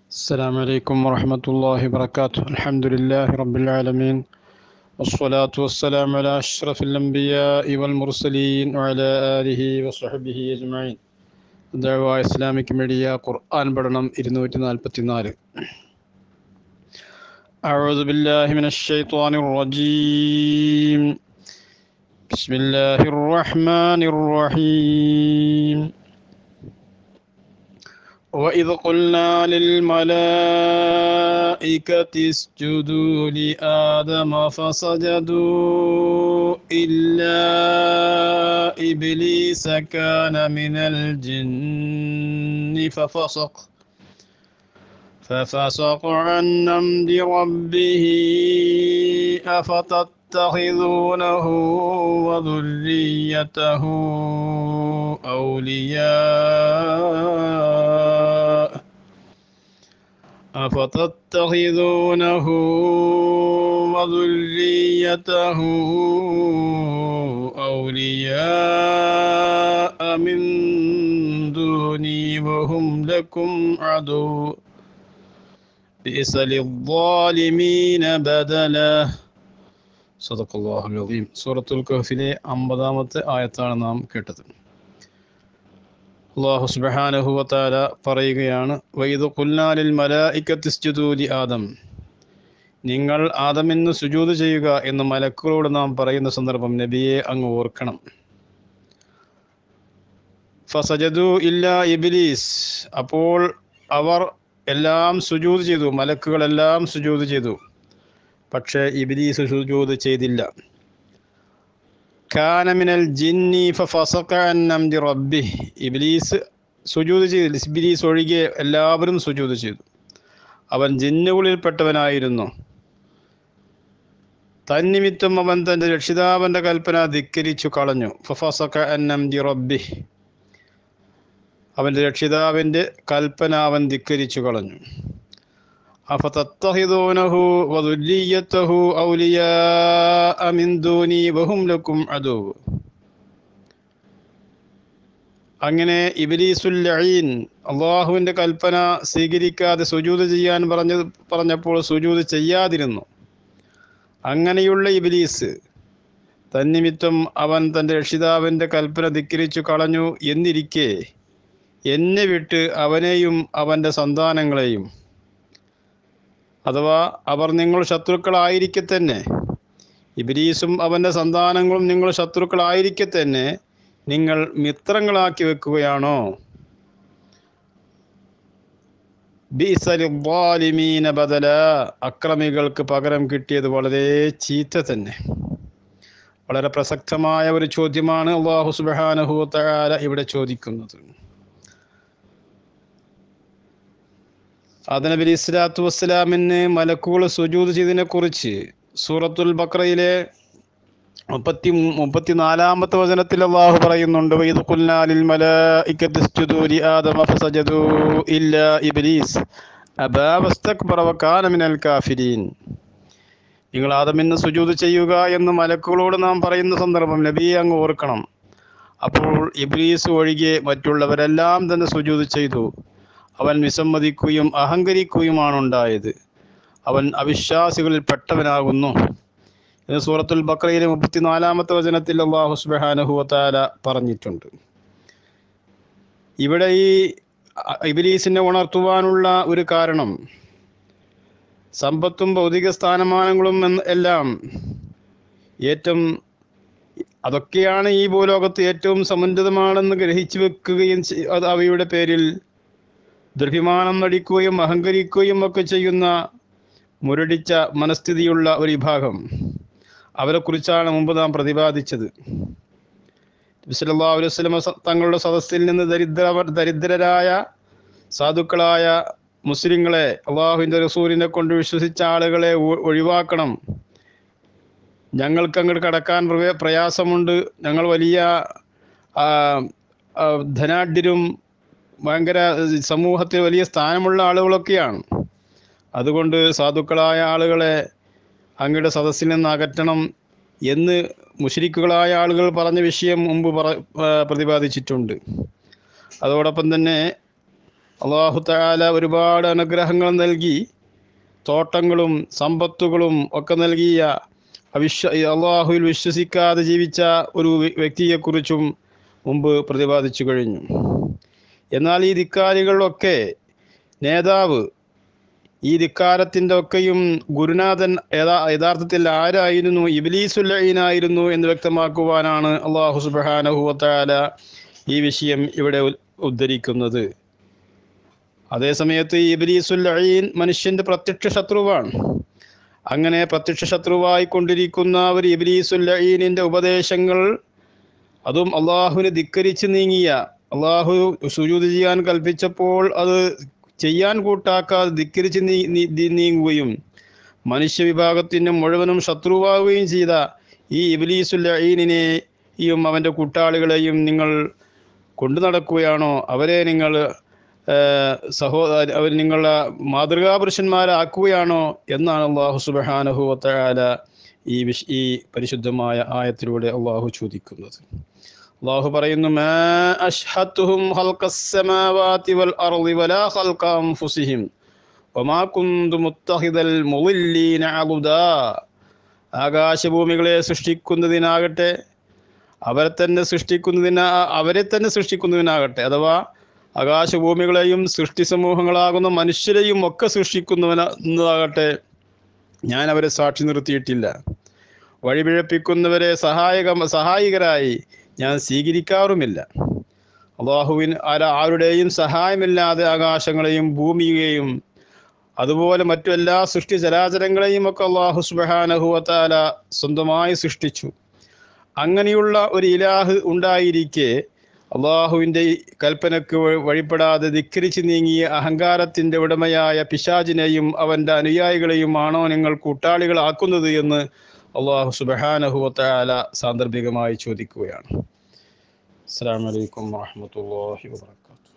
السلام عليكم ورحمة الله وبركاته الحمد لله رب العالمين والصلاة والسلام على أشرف الأنبياء والمرسلين وعلى آله وصحبه أجمعين دعوة إسلامك ميديا قرآن بدنم إرنوت نالبتنال أعوذ بالله من الشيطان الرجيم بسم الله الرحمن الرحيم وإذ قلنا للملائكة اسجدوا لآدم فسجدوا إلا إبليس كان من الجن ففسق ففسق عن أمر ربه أفتتخذونه وذريته أولياء أفتتخذونه وذريته أولياء من دوني وهم لكم عدو بئس للظالمين بدلا صدق الله العظيم സൂറത്തുൽ കഹ്ഫിലെ അമ്പതാമത്തെ ആയത്താണ് നാം കേട്ടത് അള്ളാഹു സുബ്ഹാനഹു വതആല പറയുകയാണ് വൈദ് ഖുൽനാലിൽ മലായിക്കത്തിസ്ജുദൂലി ആദം നിങ്ങൾ ആദമിന് സുജൂദ് ചെയ്യുക എന്ന് മലക്കുകളോട് നാം പറയുന്ന സന്ദർഭം നബിയെ അങ്ങ് ഓർക്കണം ഫസജദു ഇല്ല ഇബ്ലീസ് അപ്പോൾ അവർ എല്ലാം സുജൂദ് ചെയ്തു മലക്കുകളെല്ലാം സുജൂദ് ചെയ്തു പക്ഷേ ഇബ്ലീസ് സുജൂദ് ചെയ്തില്ല കാനമിനൽ ജിന്നി ഫസഖ അൻ അംരി റബ്ബി ഇബ്ലീസ് സുജൂദ് ചെയ്തില്ല ഇബ്ലീസ് ഒഴികെ എല്ലാവരും സുജൂദ് ചെയ്തു അവൻ ജിന്നുകളിൽപ്പെട്ടവനായിരുന്നു തന്നിമിത്തം അവൻ തൻ്റെ രക്ഷിതാവൻ്റെ കൽപ്പന ധിക്കരിച്ചു കളഞ്ഞു ഫസഖ അൻ അംരി റബ്ബി അവൻ്റെ രക്ഷിതാവിൻ്റെ കൽപ്പന അവൻ ധിക്കരിച്ചു കളഞ്ഞു أفتتخذونه وذريته أولياء من دوني وهم لكم عدو അങ്ങനെ ഇബിലീസുൽ ലഈൻ അള്ളാഹുവിൻ്റെ കൽപ്പന സ്വീകരിക്കാതെ സുജൂത് ചെയ്യാൻ പറഞ്ഞ പറഞ്ഞപ്പോൾ സുജൂത് ചെയ്യാതിരുന്നു അങ്ങനെയുള്ള ഇബിലീസ് തന്നിമിത്തം അവൻ തൻ്റെ രക്ഷിതാവിൻ്റെ കൽപ്പന ധിക്കരിച്ചു കളഞ്ഞു എന്നിരിക്കെ എന്നെ വിട്ട് അവനെയും അവൻ്റെ സന്താനങ്ങളെയും അഥവാ അവർ നിങ്ങൾ ശത്രുക്കളായിരിക്കെ തന്നെ ഇബിലീസും അവൻ്റെ സന്താനങ്ങളും നിങ്ങൾ ശത്രുക്കളായിരിക്കെ തന്നെ നിങ്ങൾ മിത്രങ്ങളാക്കി വെക്കുകയാണോ ബിസലിമീന ബദല അക്രമികൾക്ക് പകരം കിട്ടിയത് വളരെ ചീത്ത തന്നെ വളരെ പ്രസക്തമായ ഒരു ചോദ്യമാണ് അള്ളാഹു സുബാനഹു തആല ഇവിടെ ചോദിക്കുന്നത് ആദനബി അലി ഇസ്ലാത്തു വസ്സലാമിന് മലക്കുകൾ സുജൂദ് ചെയ്തതിനെ കുറിച്ച് സൂറത്തുൽ ബക്രയിലെ മുപ്പത്തി മുപ്പത്തിനാലാമത്തെ വചനത്തിൽ അള്ളാഹു പറയുന്നുണ്ട് വൈദ് ഖുൽനാലിൽ മലായിക്കത്ത് ഇസ്ജുദൂ ലി ആദമ ഫസജദൂ ഇല്ലാ ഇബ്ലീസ് അബാ വസ്തക്ബറ വകാന മിനൽ കാഫിരീൻ നിങ്ങൾ ആദമിന് സുജൂദ് ചെയ്യുക എന്ന് മലക്കുകളോട് നാം പറയുന്ന സന്ദർഭം നബിയെ അങ്ങ് ഓർക്കണം അപ്പോൾ ഇബ്ലീസ് ഒഴികെ മറ്റുള്ളവരെല്ലാം തന്നെ സുജൂദ് ചെയ്തു അവൻ വിസമ്മതിക്കുകയും അഹങ്കരിക്കുകയുമാണ് ഉണ്ടായത് അവൻ അവിശ്വാസികളിൽ പെട്ടവനാകുന്നു എന്ന് സൂറത്തുൽ ബക്രയിലെ മുപ്പത്തിനാലാമത്തെ വചനത്തിൽ അള്ളാഹു സുബാനഹുവത്താല പറഞ്ഞിട്ടുണ്ട് ഇവിടെ ഈ ഇബിലീസിനെ ഉണർത്തുവാനുള്ള ഒരു കാരണം സമ്പത്തും ഭൗതിക സ്ഥാനമാനങ്ങളും എല്ലാം ഏറ്റവും അതൊക്കെയാണ് ഈ ഭൂലോകത്ത് ഏറ്റവും സമുന്നതമാണെന്ന് ഗ്രഹിച്ചു വെക്കുകയും അത് അവയുടെ പേരിൽ ദൃഢിമാനം നടിക്കുകയും അഹങ്കരിക്കുകയും ഒക്കെ ചെയ്യുന്ന മുരടിച്ച മനസ്ഥിതിയുള്ള ഒരു വിഭാഗം അവരെക്കുറിച്ചാണ് മുമ്പ് നാം പ്രതിപാദിച്ചത് അലൈഹി വസല്ലമ തങ്ങളുടെ സദസ്സിൽ നിന്ന് ദരിദ്ര ദരിദ്രരായ സാധുക്കളായ മുസ്ലിങ്ങളെ അള്ളാഹുവിൻ്റെ റസൂലിനെ കൊണ്ട് വിശ്വസിച്ച ആളുകളെ ഒഴിവാക്കണം ഞങ്ങൾക്ക് അങ്ങോട്ട് കടക്കാൻ പ്രയാസമുണ്ട് ഞങ്ങൾ വലിയ ധനാഢ്യരും ഭയങ്കര സമൂഹത്തിൽ വലിയ സ്ഥാനമുള്ള ആളുകളൊക്കെയാണ് അതുകൊണ്ട് സാധുക്കളായ ആളുകളെ അങ്ങയുടെ സദസ്സിൽ നിന്ന് അകറ്റണം എന്ന് മുഷരിക്കുകളായ ആളുകൾ പറഞ്ഞ വിഷയം മുമ്പ് പറ പ്രതിപാദിച്ചിട്ടുണ്ട് അതോടൊപ്പം തന്നെ അള്ളാഹു താല ഒരുപാട് അനുഗ്രഹങ്ങൾ നൽകി തോട്ടങ്ങളും സമ്പത്തുകളും ഒക്കെ നൽകിയ അവിശ്വ അള്ളാഹുവിൽ വിശ്വസിക്കാതെ ജീവിച്ച ഒരു വ്യക്തിയെക്കുറിച്ചും മുമ്പ് പ്രതിപാദിച്ചു കഴിഞ്ഞു എന്നാൽ ഈ ധിക്കാരികളിലൊക്കെ നേതാവ് ഈ ധിക്കാരത്തിൻ്റെ ഒക്കെയും ഗുരുനാഥൻ യഥാ യഥാർത്ഥത്തിൽ ആരായിരുന്നു ഇബിലീസുല്ലീനായിരുന്നു എന്ന് വ്യക്തമാക്കുവാനാണ് അള്ളാഹു സുബാനഹുവത്താല ഈ വിഷയം ഇവിടെ ഉദ്ധരിക്കുന്നത് അതേസമയത്ത് ഇബിലീസുല്ലീൻ മനുഷ്യന്റെ പ്രത്യക്ഷ ശത്രുവാണ് അങ്ങനെ പ്രത്യക്ഷ ശത്രുവായി കൊണ്ടിരിക്കുന്ന ഒരു ഇബിലീസുല്ലീനിന്റെ ഉപദേശങ്ങൾ അതും അള്ളാഹുവിനെ ധിക്കരിച്ച് നീങ്ങിയ അള്ളാഹു സുജൂത് ചെയ്യാൻ കൽപ്പിച്ചപ്പോൾ അത് ചെയ്യാൻ കൂട്ടാക്കാതെ ധിക്കരിച്ച് നീ നീങ്ങുകയും മനുഷ്യ വിഭാഗത്തിന് മുഴുവനും ശത്രുവാകുകയും ചെയ്ത ഈ ഇബിലീസുല്ലീനിനെയും അവൻ്റെ കൂട്ടാളികളെയും നിങ്ങൾ കൊണ്ടു നടക്കുകയാണോ അവരെ നിങ്ങൾ സഹോദര അവർ നിങ്ങളുടെ മാതൃകാപുരുഷന്മാരാക്കുകയാണോ എന്നാണ് അള്ളാഹു സുബാനഹു വത്തയാല ഈ വിഷ് ഈ പരിശുദ്ധമായ ആയത്തിലൂടെ അള്ളാഹു ചോദിക്കുന്നത് അള്ളാഹു പറയുന്നു മാ അഷ്ഹത്തുഹും ഖൽഖസ്സമാവാതി വൽ അർളി വലാ ഖൽഖ അൻഫുസിഹിം വമാ കുന്തു മുത്തഖിദൽ മുളില്ലീന അബുദാ ആകാശഭൂമികളെ സൃഷ്ടിക്കുന്നതിനാകട്ടെ അവരെ തന്നെ സൃഷ്ടിക്കുന്നതിന് അവരെ തന്നെ സൃഷ്ടിക്കുന്നതിനാകട്ടെ അഥവാ ആകാശഭൂമികളെയും സൃഷ്ടി സമൂഹങ്ങളാകുന്ന മനുഷ്യരെയും ഒക്കെ സൃഷ്ടിക്കുന്നവനാകട്ടെ ഞാൻ അവരെ സാക്ഷി നിർത്തിയിട്ടില്ല വഴിപിഴപ്പിക്കുന്നവരെ സഹായക സഹായികരായി ഞാൻ സ്വീകരിക്കാറുമില്ല അള്ളാഹുവിൻ ആര ആരുടെയും സഹായമില്ലാതെ ആകാശങ്ങളെയും ഭൂമിയെയും അതുപോലെ മറ്റു എല്ലാ സൃഷ്ടി ചരാചരങ്ങളെയും ഒക്കെ അള്ളാഹു സുബാനഹുവത്താല സ്വന്തമായി സൃഷ്ടിച്ചു അങ്ങനെയുള്ള ഒരു ഇലാഹ് ഉണ്ടായിരിക്കെ അള്ളാഹുവിൻ്റെ കൽപ്പനക്ക് വഴിപ്പെടാതെ ധിക്കരിച്ച് നീങ്ങിയ അഹങ്കാരത്തിൻ്റെ ഉടമയായ പിശാജിനെയും അവൻ്റെ അനുയായികളെയും ആണോ നിങ്ങൾ കൂട്ടാളികളാക്കുന്നത് എന്ന് അള്ളാഹു സുബഹാനഹുവത്താല സാന്ദർഭികമായി ചോദിക്കുകയാണ് അസ്സാം വലൈക്കും വാഹമത്തല്ലാഹി വാത്തു